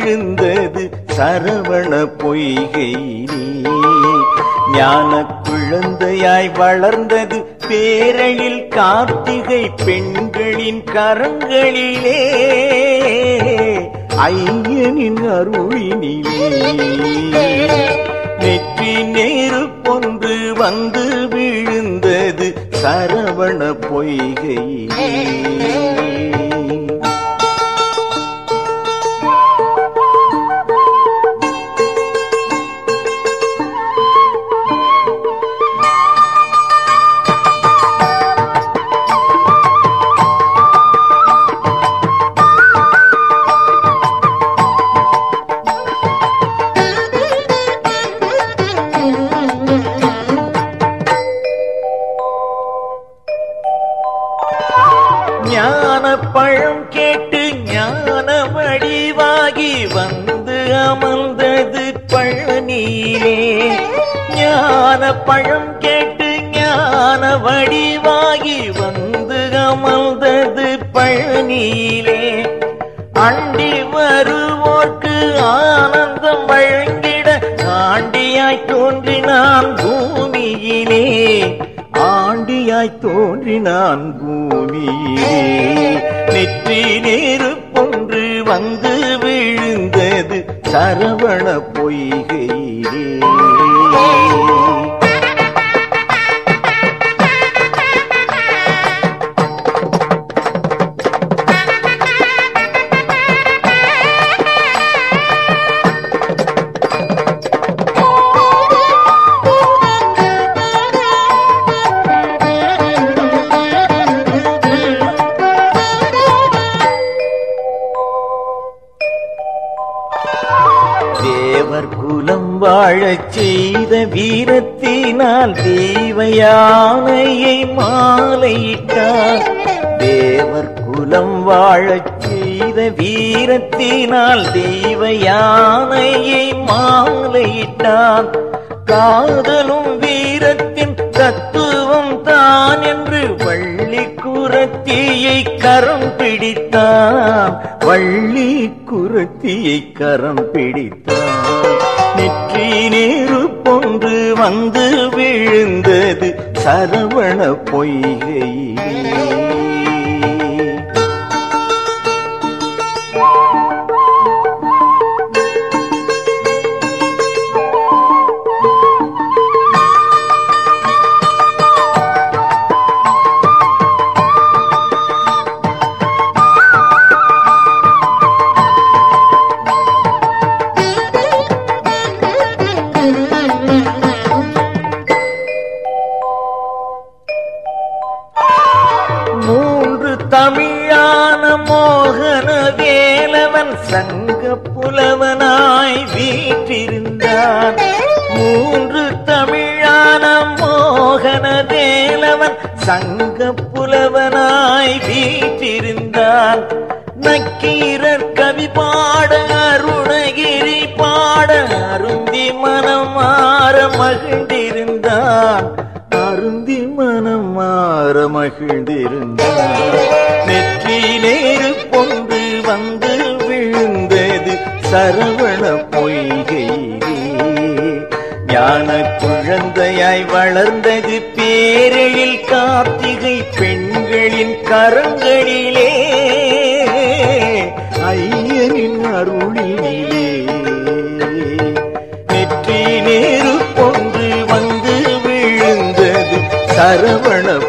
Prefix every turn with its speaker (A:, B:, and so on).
A: விழுந்தது சரவண பொய்கையிலே ஞான குழந்தையாய் வளர்ந்தது பேரழில் கார்த்திகை பெண்களின் கரங்களிலே ஐயனின் அருளினிலே நெற்றி நேரு பொன்று வந்து விழுந்தது சரவண பொய்கையிலே ஞான பழம் கேட்டு ஞான வடிவாகி வந்து அமர்ந்தது பழனியிலே ஞான பழம் கேட்டு ஞான வடிவாகி வந்து அமர்ந்தது பழனியிலே அண்டி வருவோர்க்கு ஆனந்தம் வழங்கிட ஆண்டியாய் தோன்றினான் பூமியிலே ஆண்டியாய் தோன்றினான் பூமியிலே நெற்றி நேரு பொன்று வந்து விழுந்தது சரவண பொய்கையிலே தேவர் குலம் வாழச் செய்த வீரத்தினால் தெய்வ யானையை மாலையிட்டார் தேவர் குலம் வாழச் செய்த வீரத்தினால் தெய்வ யானையை மாலையிட்டான் காதலும் வீரத்தின் தத்துவம் தான் என்று வள்ளி குரத்தியை கரம் பிடித்தான் வள்ளி குரத்தியை கரம் பிடித்தான் நெற்றி நேரு பொன்று வந்து விழுந்தது சரவண பொய்கையிலே மூன்று தமிழான மோகன வேலவன் சங்க புலவனாய் வீற்றிருந்தான் மூன்று தமிழான மோகன வேலவன் சங்க புலவனாய் வீற்றிருந்தான் நக்கீரர் கவி பாட அருணகிரி பாட அருந்தி மனம் மாற மகிழ்ந்திருந்தான் அருந்தி மனம் மாற மகிழ்ந்திருந்தான் நெற்றி நேரு பொன்று வந்து விழுந்தது சரவண பொய்கையிலே ஞான குழந்தையாய் வளர்ந்தது பேரெழில் கார்த்திகை பெண்களின் கரங்களிலே ஐயனின் அருளினிலே நெற்றி நேரு பொன்று வந்து விழுந்தது சரவண